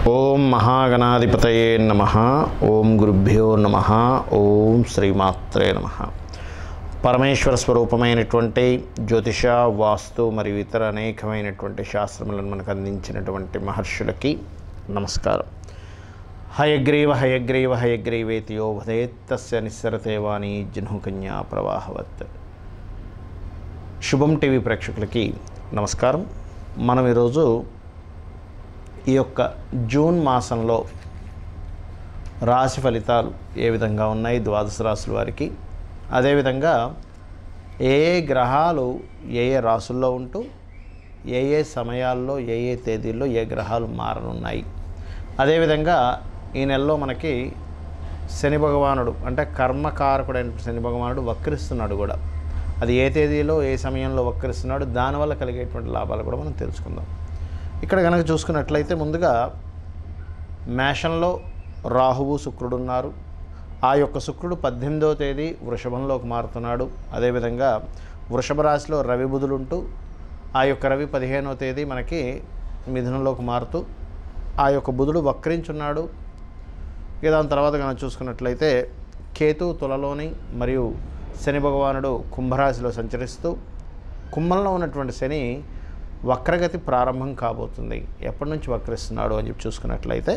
ఓం మహాగణాధిపతయే నమ ఓం గురుభ్యో నమ ఓం శ్రీమాత్రే నమ పరమేశ్వర స్వరూపమైనటువంటి జ్యోతిష వాస్తు మరియు ఇతర అనేకమైనటువంటి శాస్త్రములను మనకు అందించినటువంటి మహర్షులకి నమస్కారం హయగ్రీవ హయగ్రీవ హయగ్రీవేతియో వదేత్తస్య నిస్సరతే వాణి జహ్నుకన్యా ప్రవాహవత్ శుభం టీవీ ప్రేక్షకులకి నమస్కారం మనం ఈరోజు ఈ యొక్క జూన్ మాసంలో రాశి ఫలితాలు ఏ విధంగా ఉన్నాయి ద్వాదశ రాశుల వారికి అదేవిధంగా ఏ ఏ గ్రహాలు ఏ ఏ రాసుల్లో ఉంటూ ఏ ఏ సమయాల్లో ఏ ఏ తేదీల్లో ఏ గ్రహాలు మారనున్నాయి అదేవిధంగా ఈ నెలలో మనకి శని భగవానుడు అంటే కర్మకారకుడైన శని భగవానుడు వక్రిస్తున్నాడు కూడా అది ఏ తేదీలో ఏ సమయంలో వక్రిస్తున్నాడు దానివల్ల కలిగేటువంటి లాభాలు కూడా మనం తెలుసుకుందాం ఇక్కడ కనుక చూసుకున్నట్లయితే ముందుగా మేషంలో రాహువు శుక్రుడు ఉన్నారు ఆ యొక్క శుక్రుడు పద్దెనిమిదవ తేదీ వృషభంలోకి మారుతున్నాడు అదేవిధంగా వృషభ రాశిలో రవి బుధులు ఉంటూ ఆ యొక్క రవి పదిహేనవ తేదీ మనకి మిథునంలోకి మారుతూ ఆ యొక్క బుధుడు వక్రించున్నాడు ఇక దాని తర్వాత కనుక చూసుకున్నట్లయితే కేతు తులలోని మరియు శని భగవానుడు కుంభరాశిలో సంచరిస్తూ కుంభంలో ఉన్నటువంటి శని వక్రగతి ప్రారంభం కాబోతుంది ఎప్పటి నుంచి వక్రిస్తున్నాడు అని చెప్పి చూసుకున్నట్లయితే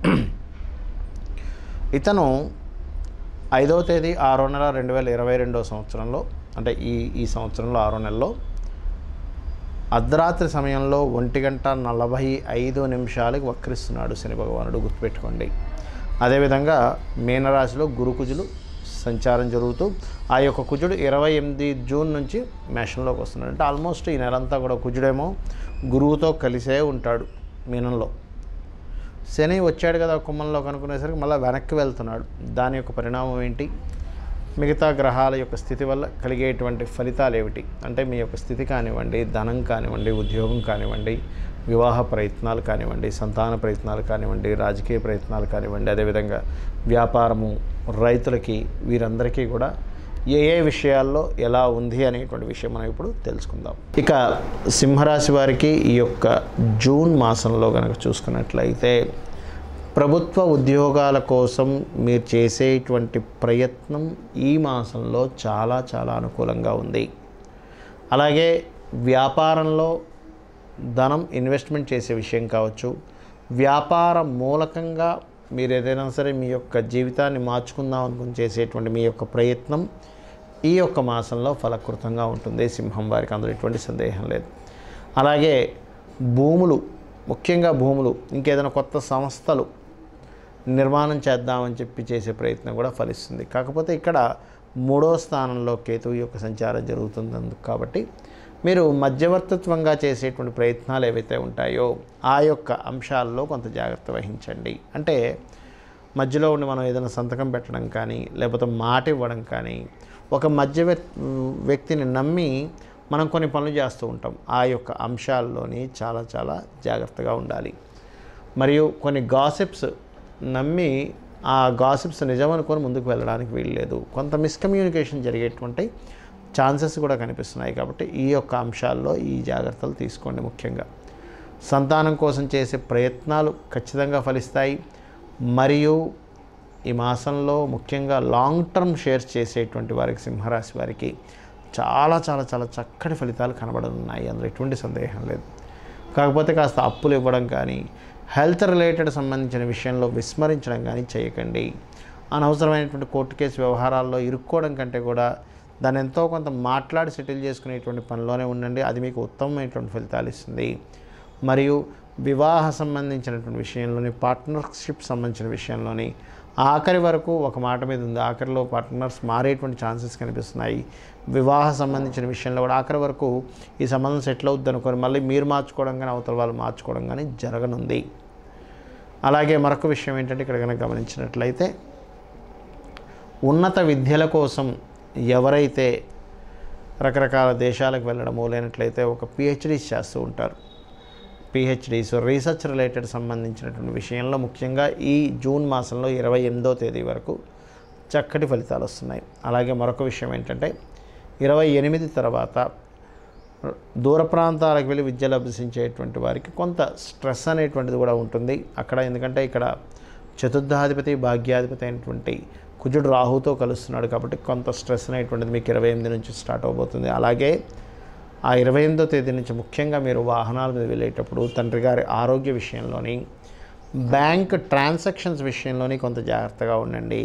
ఇతను ఐదవ తేదీ ఆరో నెల రెండు వేల ఇరవై రెండవ సంవత్సరంలో అంటే ఈ ఈ సంవత్సరంలో ఆరో నెలలో అర్ధరాత్రి సమయంలో ఒంటి గంట నలభై ఐదు నిమిషాలకు వక్రిస్తున్నాడు శని భగవానుడు గుర్తుపెట్టుకోండి అదేవిధంగా మీనరాశిలో గురుకుజులు సంచారం జరుగుతూ ఆ యొక్క కుజుడు ఇరవై ఎనిమిది జూన్ నుంచి మేషంలోకి వస్తున్నాడు అంటే ఆల్మోస్ట్ ఈ నెలంతా కూడా కుజుడేమో గురువుతో కలిసే ఉంటాడు మీనంలో శని వచ్చాడు కదా కుంభంలో కనుక్కునేసరికి మళ్ళీ వెనక్కి వెళ్తున్నాడు దాని యొక్క పరిణామం ఏంటి మిగతా గ్రహాల యొక్క స్థితి వల్ల కలిగేటువంటి ఫలితాలు ఏమిటి అంటే మీ యొక్క స్థితి కానివ్వండి ధనం కానివ్వండి ఉద్యోగం కానివ్వండి వివాహ ప్రయత్నాలు కానివ్వండి సంతాన ప్రయత్నాలు కానివ్వండి రాజకీయ ప్రయత్నాలు కానివ్వండి అదేవిధంగా వ్యాపారము రైతులకి వీరందరికీ కూడా ఏ ఏ విషయాల్లో ఎలా ఉంది అనేటువంటి విషయం మనం ఇప్పుడు తెలుసుకుందాం ఇక సింహరాశి వారికి ఈ యొక్క జూన్ మాసంలో కనుక చూసుకున్నట్లయితే ప్రభుత్వ ఉద్యోగాల కోసం మీరు చేసేటువంటి ప్రయత్నం ఈ మాసంలో చాలా చాలా అనుకూలంగా ఉంది అలాగే వ్యాపారంలో ధనం ఇన్వెస్ట్మెంట్ చేసే విషయం కావచ్చు వ్యాపార మూలకంగా మీరు ఏదైనా సరే మీ యొక్క జీవితాన్ని మార్చుకుందాం అనుకుని చేసేటువంటి మీ యొక్క ప్రయత్నం ఈ యొక్క మాసంలో ఫలకృతంగా ఉంటుంది సింహం వారికి అందులో ఎటువంటి సందేహం లేదు అలాగే భూములు ముఖ్యంగా భూములు ఇంకేదైనా కొత్త సంస్థలు నిర్మాణం చేద్దామని చెప్పి చేసే ప్రయత్నం కూడా ఫలిస్తుంది కాకపోతే ఇక్కడ మూడో స్థానంలో కేతువు యొక్క సంచారం జరుగుతుంది అందుకు కాబట్టి మీరు మధ్యవర్తిత్వంగా చేసేటువంటి ప్రయత్నాలు ఏవైతే ఉంటాయో ఆ యొక్క అంశాల్లో కొంత జాగ్రత్త వహించండి అంటే మధ్యలో ఉండి మనం ఏదైనా సంతకం పెట్టడం కానీ లేకపోతే మాట ఇవ్వడం కానీ ఒక మధ్య వ్యక్- వ్యక్తిని నమ్మి మనం కొన్ని పనులు చేస్తూ ఉంటాం ఆ యొక్క అంశాల్లోని చాలా చాలా జాగ్రత్తగా ఉండాలి మరియు కొన్ని గాసిప్స్ నమ్మి ఆ గాసిప్స్ నిజం అనుకొని ముందుకు వెళ్ళడానికి వీల్లేదు కొంత మిస్కమ్యూనికేషన్ జరిగేటువంటి ఛాన్సెస్ కూడా కనిపిస్తున్నాయి కాబట్టి ఈ యొక్క అంశాల్లో ఈ జాగ్రత్తలు తీసుకోండి ముఖ్యంగా సంతానం కోసం చేసే ప్రయత్నాలు ఖచ్చితంగా ఫలిస్తాయి మరియు ఈ మాసంలో ముఖ్యంగా లాంగ్ టర్మ్ షేర్స్ చేసేటువంటి వారికి సింహరాశి వారికి చాలా చాలా చాలా చక్కటి ఫలితాలు కనబడనున్నాయి అందులో ఎటువంటి సందేహం లేదు కాకపోతే కాస్త అప్పులు ఇవ్వడం కానీ హెల్త్ రిలేటెడ్ సంబంధించిన విషయంలో విస్మరించడం కానీ చేయకండి అనవసరమైనటువంటి కోర్టు కేసు వ్యవహారాల్లో ఇరుక్కోవడం కంటే కూడా దాన్ని ఎంతో కొంత మాట్లాడి సెటిల్ చేసుకునేటువంటి పనిలోనే ఉండండి అది మీకు ఉత్తమమైనటువంటి ఫలితాలు ఇస్తుంది మరియు వివాహ సంబంధించినటువంటి విషయంలోని పార్ట్నర్షిప్ సంబంధించిన విషయంలోని ఆఖరి వరకు ఒక మాట మీద ఉంది ఆఖరిలో పార్ట్నర్స్ మారేటువంటి ఛాన్సెస్ కనిపిస్తున్నాయి వివాహ సంబంధించిన విషయంలో కూడా ఆఖరి వరకు ఈ సంబంధం సెటిల్ అవుద్ది అనుకొని మళ్ళీ మీరు మార్చుకోవడం కానీ అవతల వాళ్ళు మార్చుకోవడం కానీ జరగనుంది అలాగే మరొక విషయం ఏంటంటే ఇక్కడ కనుక గమనించినట్లయితే ఉన్నత విద్యల కోసం ఎవరైతే రకరకాల దేశాలకు వెళ్ళడమో లేనట్లయితే ఒక పిహెచ్డీస్ చేస్తూ ఉంటారు పిహెచ్డీస్ రీసెర్చ్ రిలేటెడ్ సంబంధించినటువంటి విషయంలో ముఖ్యంగా ఈ జూన్ మాసంలో ఇరవై ఎనిమిదో తేదీ వరకు చక్కటి ఫలితాలు వస్తున్నాయి అలాగే మరొక విషయం ఏంటంటే ఇరవై ఎనిమిది తర్వాత దూర ప్రాంతాలకు వెళ్ళి విద్యలు అభ్యసించేటువంటి వారికి కొంత స్ట్రెస్ అనేటువంటిది కూడా ఉంటుంది అక్కడ ఎందుకంటే ఇక్కడ చతుర్థాధిపతి భాగ్యాధిపతి అయినటువంటి కుజుడు రాహుతో కలుస్తున్నాడు కాబట్టి కొంత స్ట్రెస్ అనేటువంటిది మీకు ఇరవై ఎనిమిది నుంచి స్టార్ట్ అవబోతుంది అలాగే ఆ ఇరవై ఎనిమిదో తేదీ నుంచి ముఖ్యంగా మీరు వాహనాల మీద వెళ్ళేటప్పుడు తండ్రి గారి ఆరోగ్య విషయంలోని బ్యాంక్ ట్రాన్సాక్షన్స్ విషయంలోని కొంత జాగ్రత్తగా ఉండండి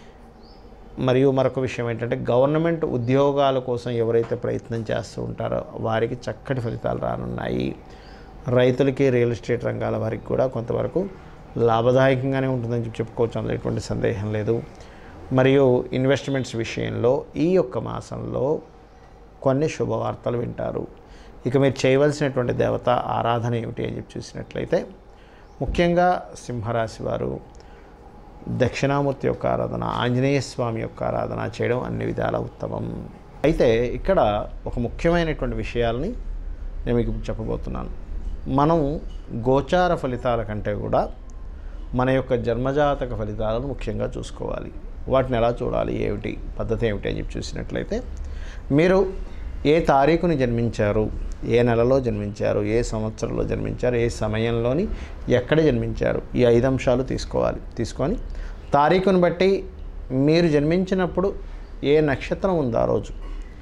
మరియు మరొక విషయం ఏంటంటే గవర్నమెంట్ ఉద్యోగాల కోసం ఎవరైతే ప్రయత్నం చేస్తూ ఉంటారో వారికి చక్కటి ఫలితాలు రానున్నాయి రైతులకి రియల్ ఎస్టేట్ రంగాల వారికి కూడా కొంతవరకు లాభదాయకంగానే ఉంటుందని చెప్పి చెప్పుకోవచ్చు అందులో ఎటువంటి సందేహం లేదు మరియు ఇన్వెస్ట్మెంట్స్ విషయంలో ఈ యొక్క మాసంలో కొన్ని శుభవార్తలు వింటారు ఇక మీరు చేయవలసినటువంటి దేవత ఆరాధన ఏమిటి అని చెప్పి చూసినట్లయితే ముఖ్యంగా సింహరాశి వారు దక్షిణామూర్తి యొక్క ఆరాధన ఆంజనేయ స్వామి యొక్క ఆరాధన చేయడం అన్ని విధాల ఉత్తమం అయితే ఇక్కడ ఒక ముఖ్యమైనటువంటి విషయాల్ని నేను మీకు ఇప్పుడు చెప్పబోతున్నాను మనం గోచార ఫలితాల కంటే కూడా మన యొక్క జన్మజాతక ఫలితాలను ముఖ్యంగా చూసుకోవాలి వాటిని ఎలా చూడాలి ఏమిటి పద్ధతి ఏమిటి అని చెప్పి చూసినట్లయితే మీరు ఏ తారీఖుని జన్మించారు ఏ నెలలో జన్మించారు ఏ సంవత్సరంలో జన్మించారు ఏ సమయంలోని ఎక్కడ జన్మించారు ఈ ఐదు అంశాలు తీసుకోవాలి తీసుకొని తారీఖుని బట్టి మీరు జన్మించినప్పుడు ఏ నక్షత్రం ఉందో ఆ రోజు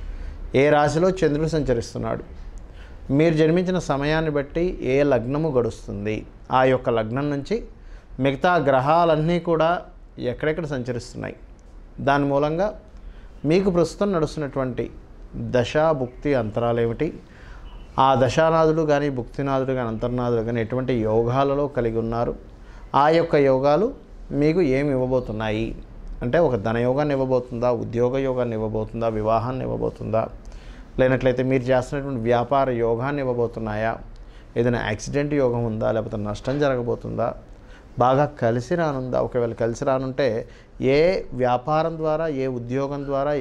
ఏ రాశిలో చంద్రుడు సంచరిస్తున్నాడు మీరు జన్మించిన సమయాన్ని బట్టి ఏ లగ్నము గడుస్తుంది ఆ యొక్క లగ్నం నుంచి మిగతా గ్రహాలన్నీ కూడా ఎక్కడెక్కడ సంచరిస్తున్నాయి దాని మూలంగా మీకు ప్రస్తుతం నడుస్తున్నటువంటి దశ భుక్తి అంతరాలు ఏమిటి ఆ దశానాథుడు కానీ భుక్తినాథుడు కానీ అంతర్నాథుడు కానీ ఎటువంటి యోగాలలో కలిగి ఉన్నారు ఆ యొక్క యోగాలు మీకు ఏమి ఇవ్వబోతున్నాయి అంటే ఒక ధనయోగాన్ని ఇవ్వబోతుందా ఉద్యోగ యోగాన్ని ఇవ్వబోతుందా వివాహాన్ని ఇవ్వబోతుందా లేనట్లయితే మీరు చేస్తున్నటువంటి వ్యాపార యోగాన్ని ఇవ్వబోతున్నాయా ఏదైనా యాక్సిడెంట్ యోగం ఉందా లేకపోతే నష్టం జరగబోతుందా బాగా కలిసి రానుందా ఒకవేళ కలిసి రానుంటే ఏ వ్యాపారం ద్వారా ఏ ఉద్యోగం ద్వారా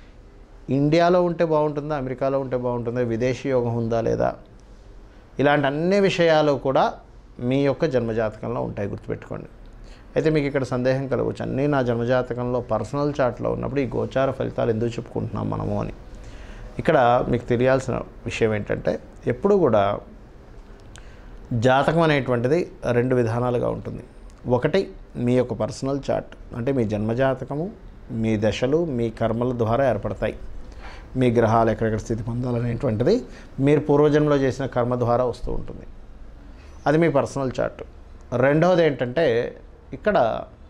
ఇండియాలో ఉంటే బాగుంటుందా అమెరికాలో ఉంటే బాగుంటుందా విదేశీ యోగం ఉందా లేదా ఇలాంటి అన్ని విషయాలు కూడా మీ యొక్క జన్మజాతకంలో ఉంటాయి గుర్తుపెట్టుకోండి అయితే మీకు ఇక్కడ సందేహం కలగవచ్చు అన్నీ నా జన్మజాతకంలో పర్సనల్ చార్ట్లో ఉన్నప్పుడు ఈ గోచార ఫలితాలు ఎందుకు చెప్పుకుంటున్నాం మనము అని ఇక్కడ మీకు తెలియాల్సిన విషయం ఏంటంటే ఎప్పుడు కూడా జాతకం అనేటువంటిది రెండు విధానాలుగా ఉంటుంది ఒకటి మీ యొక్క పర్సనల్ చార్ట్ అంటే మీ జన్మజాతకము మీ దశలు మీ కర్మల ద్వారా ఏర్పడతాయి మీ గ్రహాలు ఎక్కడెక్కడ స్థితి పొందాలనేటువంటిది మీరు పూర్వజన్మలో చేసిన కర్మ ద్వారా వస్తూ ఉంటుంది అది మీ పర్సనల్ చార్ట్ రెండవది ఏంటంటే ఇక్కడ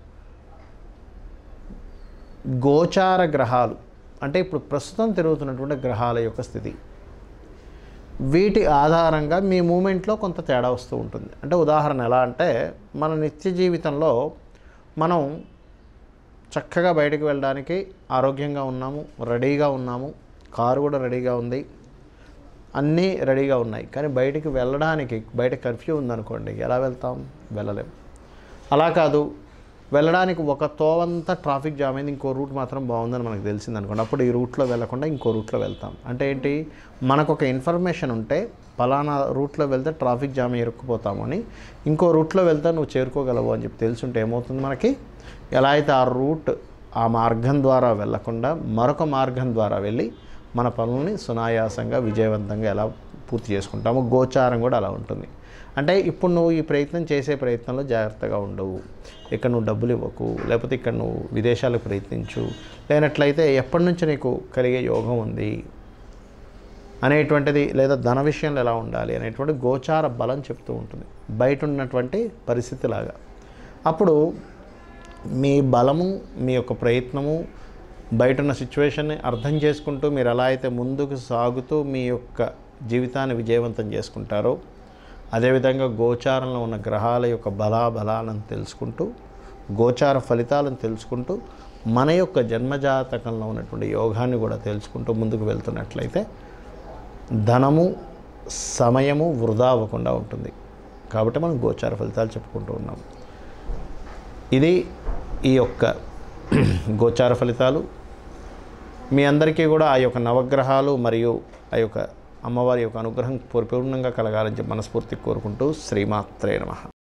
గోచార గ్రహాలు అంటే ఇప్పుడు ప్రస్తుతం తిరుగుతున్నటువంటి గ్రహాల యొక్క స్థితి వీటి ఆధారంగా మీ మూమెంట్లో కొంత తేడా వస్తూ ఉంటుంది అంటే ఉదాహరణ ఎలా అంటే మన నిత్య జీవితంలో మనం చక్కగా బయటకు వెళ్ళడానికి ఆరోగ్యంగా ఉన్నాము రెడీగా ఉన్నాము కారు కూడా రెడీగా ఉంది అన్నీ రెడీగా ఉన్నాయి కానీ బయటికి వెళ్ళడానికి బయట కర్ఫ్యూ ఉందనుకోండి ఎలా వెళ్తాం వెళ్ళలేం అలా కాదు వెళ్ళడానికి ఒక తోవంతా ట్రాఫిక్ జామ్ అయింది ఇంకో రూట్ మాత్రం బాగుందని మనకు తెలిసింది అనుకోండి అప్పుడు ఈ రూట్లో వెళ్ళకుండా ఇంకో రూట్లో వెళ్తాం అంటే ఏంటి మనకు ఒక ఇన్ఫర్మేషన్ ఉంటే పలానా రూట్లో వెళ్తే ట్రాఫిక్ జామ్ ఇరుక్కుపోతాము అని ఇంకో రూట్లో వెళ్తే నువ్వు చేరుకోగలవు అని చెప్పి తెలుసుంటే ఏమవుతుంది మనకి ఎలా అయితే ఆ రూట్ ఆ మార్గం ద్వారా వెళ్ళకుండా మరొక మార్గం ద్వారా వెళ్ళి మన పనుల్ని సునాయాసంగా విజయవంతంగా ఎలా పూర్తి చేసుకుంటామో గోచారం కూడా అలా ఉంటుంది అంటే ఇప్పుడు నువ్వు ఈ ప్రయత్నం చేసే ప్రయత్నంలో జాగ్రత్తగా ఉండవు ఇక్కడ నువ్వు డబ్బులు ఇవ్వకు లేకపోతే ఇక్కడ నువ్వు విదేశాలకు ప్రయత్నించు లేనట్లయితే ఎప్పటి నుంచి నీకు కలిగే యోగం ఉంది అనేటువంటిది లేదా ధన విషయంలో ఎలా ఉండాలి అనేటువంటి గోచార బలం చెప్తూ ఉంటుంది బయట ఉన్నటువంటి పరిస్థితి లాగా అప్పుడు మీ బలము మీ యొక్క ప్రయత్నము బయట ఉన్న సిచ్యువేషన్ని అర్థం చేసుకుంటూ మీరు ఎలా అయితే ముందుకు సాగుతూ మీ యొక్క జీవితాన్ని విజయవంతం చేసుకుంటారో అదేవిధంగా గోచారంలో ఉన్న గ్రహాల యొక్క బలాబలాలను తెలుసుకుంటూ గోచార ఫలితాలను తెలుసుకుంటూ మన యొక్క జన్మజాతకంలో ఉన్నటువంటి యోగాన్ని కూడా తెలుసుకుంటూ ముందుకు వెళ్తున్నట్లయితే ధనము సమయము వృధా అవ్వకుండా ఉంటుంది కాబట్టి మనం గోచార ఫలితాలు చెప్పుకుంటూ ఉన్నాం ఇది ఈ యొక్క గోచార ఫలితాలు మీ అందరికీ కూడా ఆ యొక్క నవగ్రహాలు మరియు ఆ యొక్క అమ్మవారి యొక్క అనుగ్రహం పరిపూర్ణంగా కలగాలని చెప్పి మనస్ఫూర్తి కోరుకుంటూ శ్రీమాత్రే నమః